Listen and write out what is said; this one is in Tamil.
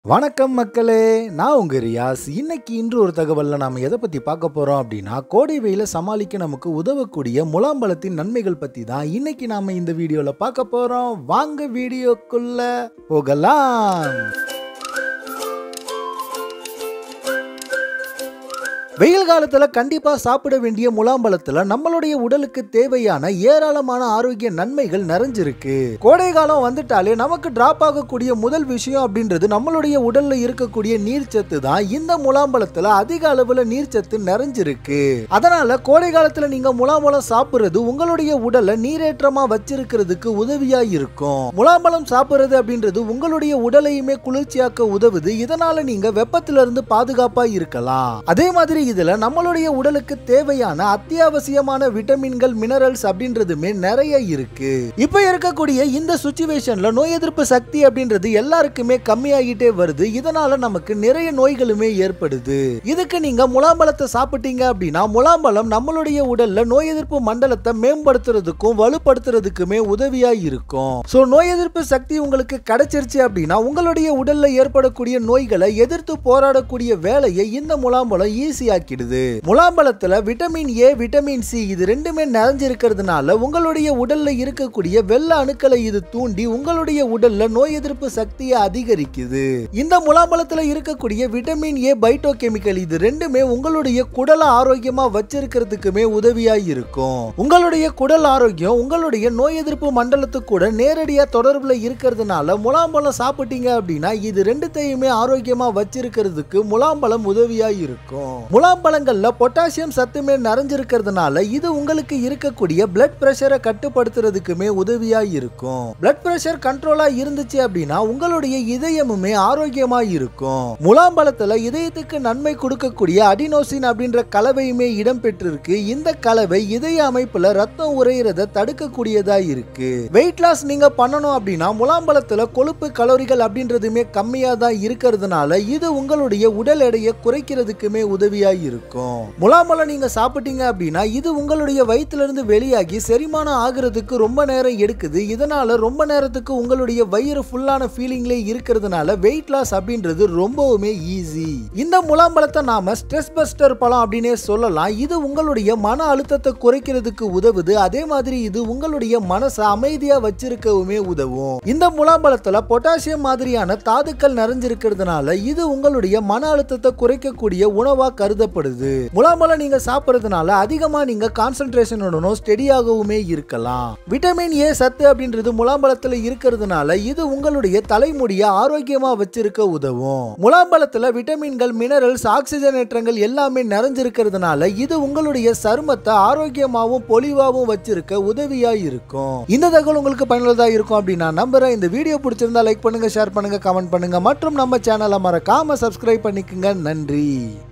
வணக்கம் மக்களே நான் உங்க ரியாஸ் இன்னைக்கு இன்று ஒரு தகவல்ல நாம எதை பத்தி பார்க்க போறோம் அப்படின்னா கோடை வெயில சமாளிக்க நமக்கு உதவக்கூடிய முலாம்பழத்தின் நன்மைகள் பத்தி தான் இன்னைக்கு நாம இந்த வீடியோல பார்க்க போறோம் வாங்க வீடியோக்குள்ள போகலாம் வெயில் காலத்துல கண்டிப்பா சாப்பிட வேண்டிய முலாம்பழத்துல நம்மளுடைய உடலுக்கு தேவையான ஏராளமான ஆரோக்கிய நன்மைகள் நிறைஞ்சிருக்கு கோடை காலம் வந்துட்டாலே நமக்கு டிராப் ஆகக்கூடிய முதல் விஷயம் அப்படின்றது நம்மளுடைய உடல்ல இருக்கக்கூடிய நீர்ச்சத்து தான் இந்த முலாம்பழத்துல அதிக அளவுல நீர்ச்சத்து நிறைஞ்சிருக்கு அதனால கோடை காலத்துல நீங்க முலாம்பழம் சாப்பிடுறது உங்களுடைய உடலை நீரேற்றமா வச்சிருக்கிறதுக்கு உதவியா இருக்கும் முலாம்பழம் சாப்பிடுறது அப்படின்றது உங்களுடைய உடலையுமே குளிர்ச்சியாக்க உதவுது இதனால நீங்க வெப்பத்திலிருந்து இருந்து பாதுகாப்பா இருக்கலாம் அதே மாதிரி இதுல நம்மளுடைய உடலுக்கு தேவையான அத்தியாவசியமான விட்டமின்கள் மினரல்ஸ் அப்படின்றதுமே நிறைய இருக்கு இப்ப இருக்கக்கூடிய இந்த சுச்சுவேஷன்ல நோய் எதிர்ப்பு சக்தி அப்படின்றது எல்லாருக்குமே கம்மியாகிட்டே வருது இதனால நமக்கு நிறைய நோய்களுமே ஏற்படுது இதுக்கு நீங்க முலாம்பழத்தை சாப்பிட்டீங்க அப்படின்னா முலாம்பழம் நம்மளுடைய உடல்ல நோய் எதிர்ப்பு மண்டலத்தை மேம்படுத்துறதுக்கும் வலுப்படுத்துறதுக்குமே உதவியா இருக்கும் சோ நோய் எதிர்ப்பு சக்தி உங்களுக்கு கிடைச்சிருச்சு அப்படின்னா உங்களுடைய உடல்ல ஏற்படக்கூடிய நோய்களை எதிர்த்து போராடக்கூடிய வேலையை இந்த முலாம்பழம் ஈஸியாக்கிடுது முலாம்பழத்துல விட்டமின் ஏ விட்டமின் சி இது ரெண்டுமே நிறைஞ்சிருக்கிறதுனால உங்களுடைய உடல்ல இருக்கக்கூடிய வெள்ள அணுக்களை இது தூண்டி உங்களுடைய உடல்ல நோய் எதிர்ப்பு சக்தியை அதிகரிக்குது இந்த முலாம்பழத்துல இருக்கக்கூடிய விட்டமின் ஏ பைட்டோ கெமிக்கல் இது ரெண்டுமே உங்களுடைய குடலை ஆரோக்கியமா வச்சிருக்கிறதுக்குமே உதவியா இருக்கும் உங்களுடைய குடல் ஆரோக்கியம் உங்களுடைய நோய் எதிர்ப்பு மண்டலத்துக்கு கூட நேரடியா தொடர்புல இருக்கிறதுனால முலாம்பழம் சாப்பிட்டீங்க அப்படின்னா இது ரெண்டுத்தையுமே ஆரோக்கியமா வச்சிருக்கிறதுக்கு முலாம்பழம் உதவியா இருக்கும் முலாம்பழங்கள்ல பொட்டாசியம் சத்துமே நிறைஞ்சிருக்கிறதுனால இது உங்களுக்கு இருக்கக்கூடிய பிளட் பிரஷரை கட்டுப்படுத்துறதுக்குமே உதவியா இருக்கும் பிளட் பிரஷர் கண்ட்ரோலா இருந்துச்சு அப்படின்னா உங்களுடைய இதயமுமே ஆரோக்கியமா இருக்கும் முலாம்பழத்துல இதயத்துக்கு நன்மை கொடுக்கக்கூடிய அடினோசின் அப்படின்ற கலவையுமே இடம் பெற்றிருக்கு இந்த கலவை இதய அமைப்புல ரத்தம் உறையிறத தடுக்கக்கூடியதா இருக்கு வெயிட் லாஸ் நீங்க பண்ணணும் அப்படின்னா முலாம்பழத்துல கொழுப்பு கலோரிகள் அப்படின்றதுமே கம்மியா தான் இருக்கிறதுனால இது உங்களுடைய உடல் எடையை குறைக்கிறதுக்குமே உதவியா இருக்கும் முலாம்பழம் நீங்க சாப்பிட்டீங்க அப்படின்னா இது உங்களுடைய வயிற்றுல இருந்து வெளியாகி செரிமானம் ஆகுறதுக்கு ரொம்ப நேரம் எடுக்குது இதனால ரொம்ப நேரத்துக்கு உங்களுடைய வயிறு ஃபுல்லான ஃபீலிங்லே இருக்கிறதுனால வெயிட் லாஸ் அப்படின்றது ரொம்பவுமே ஈஸி இந்த முலாம்பழத்தை நாம ஸ்ட்ரெஸ் பஸ்டர் பழம் அப்படின்னே சொல்லலாம் இது உங்களுடைய மன அழுத்தத்தை குறைக்கிறதுக்கு உதவுது அதே மாதிரி இது உங்களுடைய மனசை அமைதியா வச்சிருக்கவுமே உதவும் இந்த முலாம்பழத்துல பொட்டாசியம் மாதிரியான தாதுக்கள் நிறைஞ்சிருக்கிறதுனால இது உங்களுடைய மன அழுத்தத்தை குறைக்கக்கூடிய உணவா கருதப்படுது முலாம்பழம் நீங்க சாப்பிடுறதுனால அதிகமா நீங்க கான்சென்ட்ரேஷனுடனும் ஸ்டெடியாகவுமே இருக்கலாம் விட்டமின் ஏ சத்து அப்படின்றது முலாம்பழத்துல இருக்கிறதுனால இது உங்களுடைய தலைமுடியை ஆரோக்கியமா வச்சிருக்க உதவும் முலாம்பழத்துல விட்டமின்கள் மினரல்ஸ் ஆக்சிஜனேற்றங்கள் எல்லாமே நிறைஞ்சிருக்கிறதுனால இது உங்களுடைய சருமத்தை ஆரோக்கியமாவும் பொலிவாவும் வச்சிருக்க உதவியா இருக்கும் இந்த தகவல் உங்களுக்கு பயனுள்ளதா இருக்கும் அப்படின்னு நான் நம்புறேன் இந்த வீடியோ பிடிச்சிருந்தா லைக் பண்ணுங்க ஷேர் பண்ணுங்க கமெண்ட் பண்ணுங்க மற்றும் நம்ம சேனலை மறக்காம சப்ஸ்கிரைப் பண்ணிக்கோங்க நன்றி